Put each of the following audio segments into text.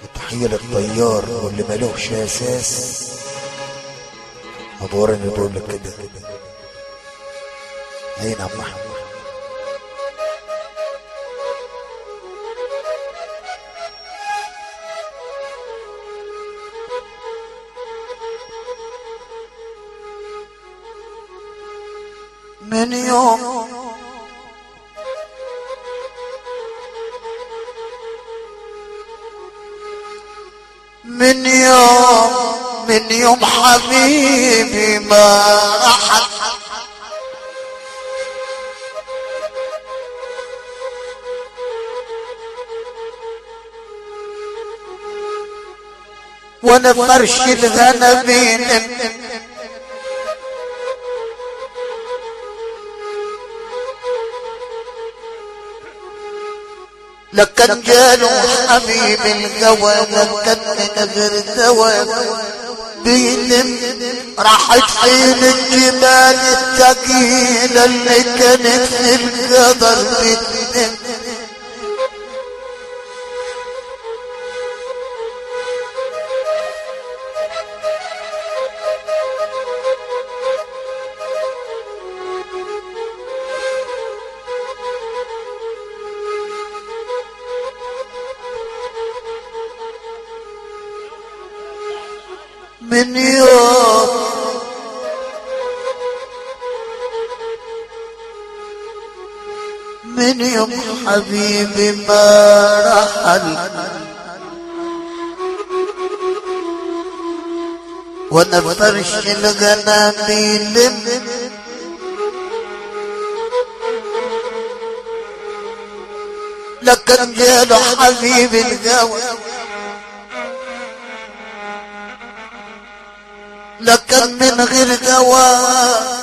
وتحية للطيار واللي ملوش اساس مدورني بقول لك كده اين عم احمد من يوم من يوم من يوم حبيبي ما رحت وانا فرش الغنمين لكن جاله حبيب الجوى لكن من غير دواء بيلم راحت حين الجبال الثقيلة اللي كانت في القدر بتنم من يوم من يوم حبيبي ما رحل وانا فرش الغناميل لكن جاله حبيبي الجوى لكن من غير دواء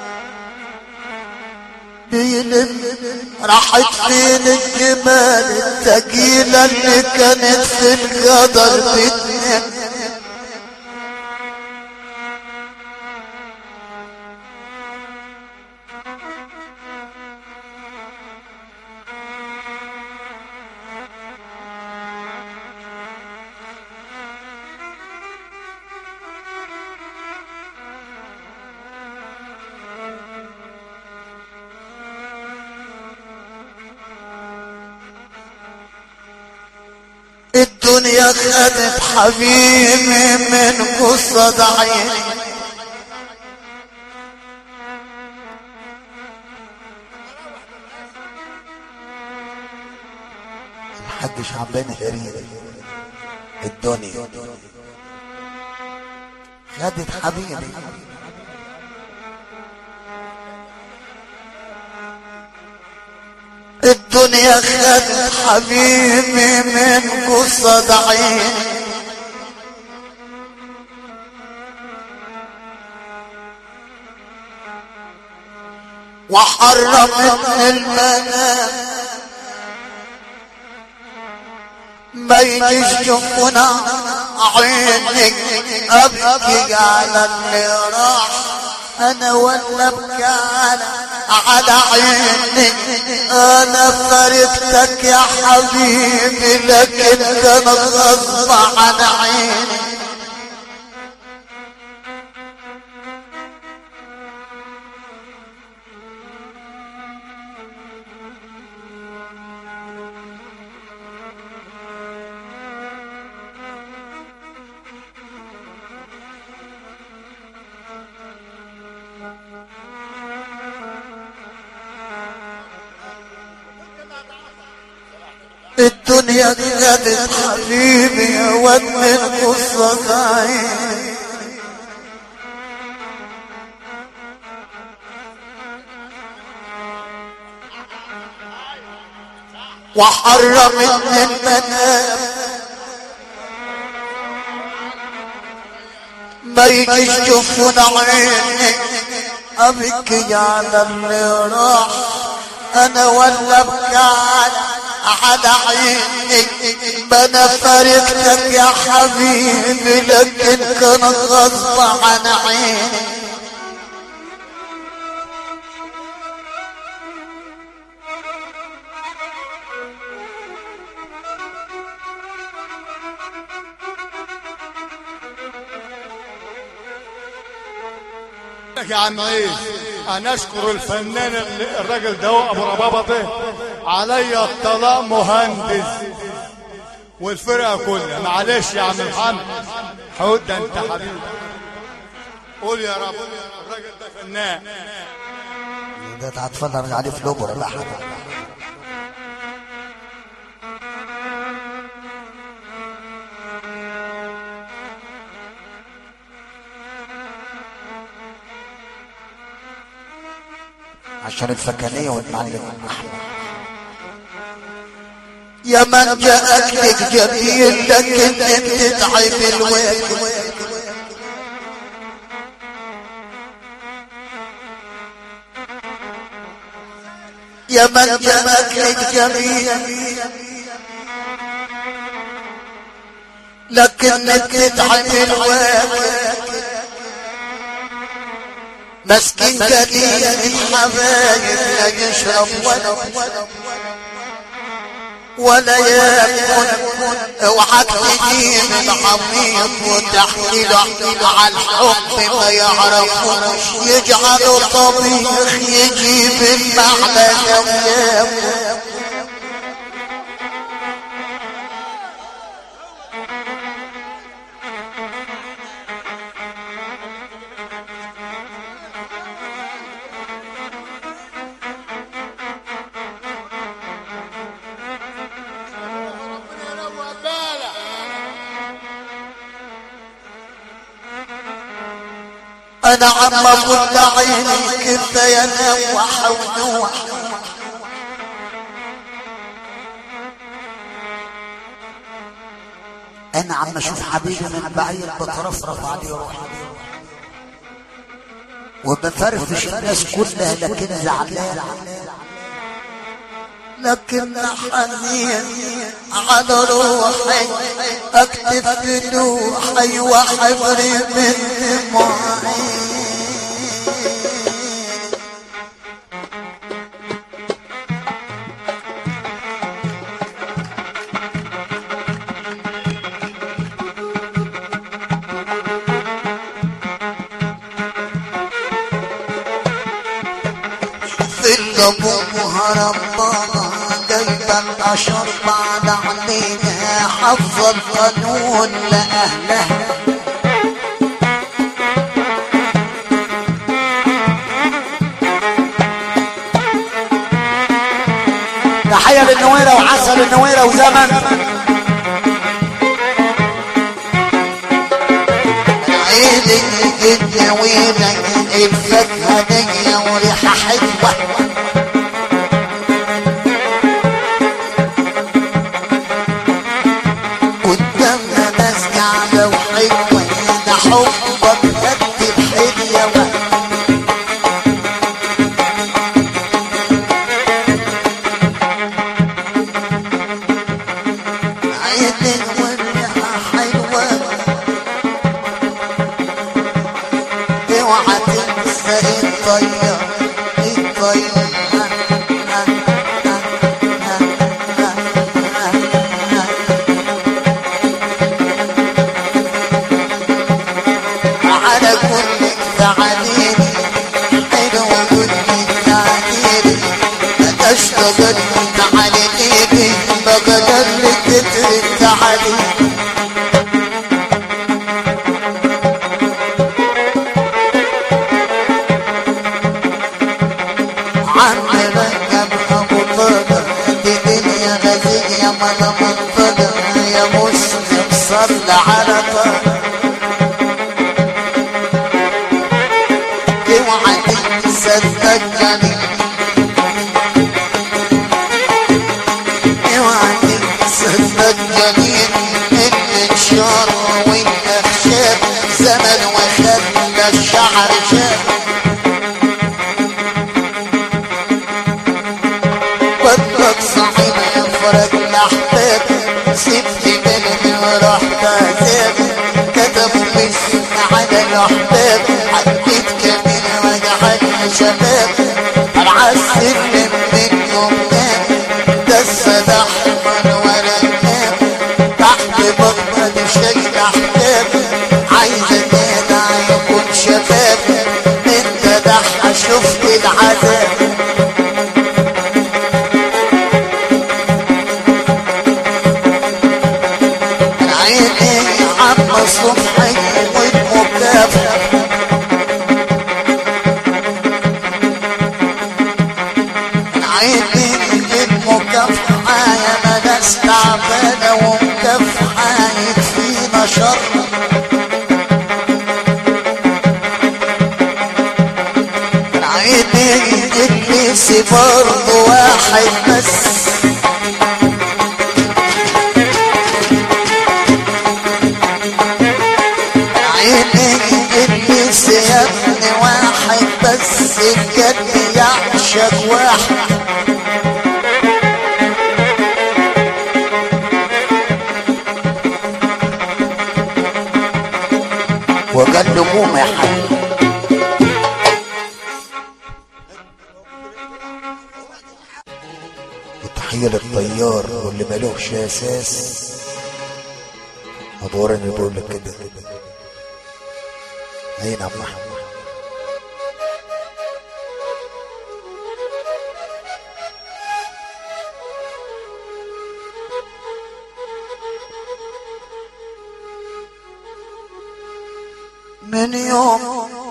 بيلم راحت فين الجمال الثقيلة اللي كانت في القدر بتنام الدنيا خدت حبيبي من قصة عيني محدش عمال غريب الدنيا خدت حبيبي الدنيا خدت حبيبي من قصة عيني وحرمت المنام ما يجيش جفنا عينك ابكي على اللي راح انا ولا ابكي على على عيني انا فرقتك يا حبيبي لكن كان غصب عن عيني الدنيا خدت حبيبي يا واد من قصة عيني وحرمت المنام ما يجيش جفون عيني ابكي على اللي راح انا ولا ابكي على على عيني ما انا فارقتك يا حبيبي لكن كان غصب عن عيني لك يا عم عيد انا اشكر الفنان ال- الراجل ده ابو ربابه ده عليا الطلاق مهندس والفرقه كلها معلش يا عم محمد حود ده انت حبيبي قول يا رب الراجل ده فنان ده هتفرج عليه في الاوبرا بقى عشان الفكانية والمعلم يا من جاءك لك جميل لكن انت تعب الوقت يا من جاءك لك جميل لكنك تتعب الوقت مسكين قليل الحبايب لا يشرب ولا ولا ياكل اوعك تجيب العميق وتحكي له على الحب ما يعرفوش يجعله طبيخ يجيب المعلقه وياكل انا عم اقول عيني كيف ينوح ونوح انا عم اشوف حبيبي من بعيد بترفرف عليه روحي وبفرفش الناس كلها لكن زعلان لكن حنين على روحي اكتب بلوحي وحبري من دموعي في الجبوها ربنا جايبه الاشر بعد علينا حفظ القانون لاهلها تحية للنويرة وعسل النويرة وزمن عيد النويرة الفاكهة دي وريحة حلوة قدامنا ناس قاعدة وحلوة ده حبك قد الحلوة عيد والريحة حلوة اوعى تنسى الطير الطير على كل تعاليل حلو كل تعاليل اشتغل تعاليل بقدر كتر التعاليل عم ركب ابو طاقة دي دنيا غزية ملا منطقة يا مسلم صل على طاقة اوعى تنسى الذكري اوعى تنسى الذكري الانشار والاخشاب زمن وخلى الشعر شاب بدك صاحب يفرق الاحباب سبت بلدي ورحت عذاب كتب اسم على الاحباب حبيت كمين وجعلنا شباب العسل من يوم نام ده السدى احمر ولا نام تحت بطني شيء احباب عايز نادى يكون شباب من عيني عم صبحي والمكافح عيني المكافحة يا مداس تعبانة ومكافحة يكفينا شر عيني ابليس برضه واحد بس عيني ابليس يا ابني واحد بس الجد يعشق واحد وقال له قوم يا حبيبي وتحية للطيار واللي ملوش اساس مدورني بقول لك كده اين عم احمد من يوم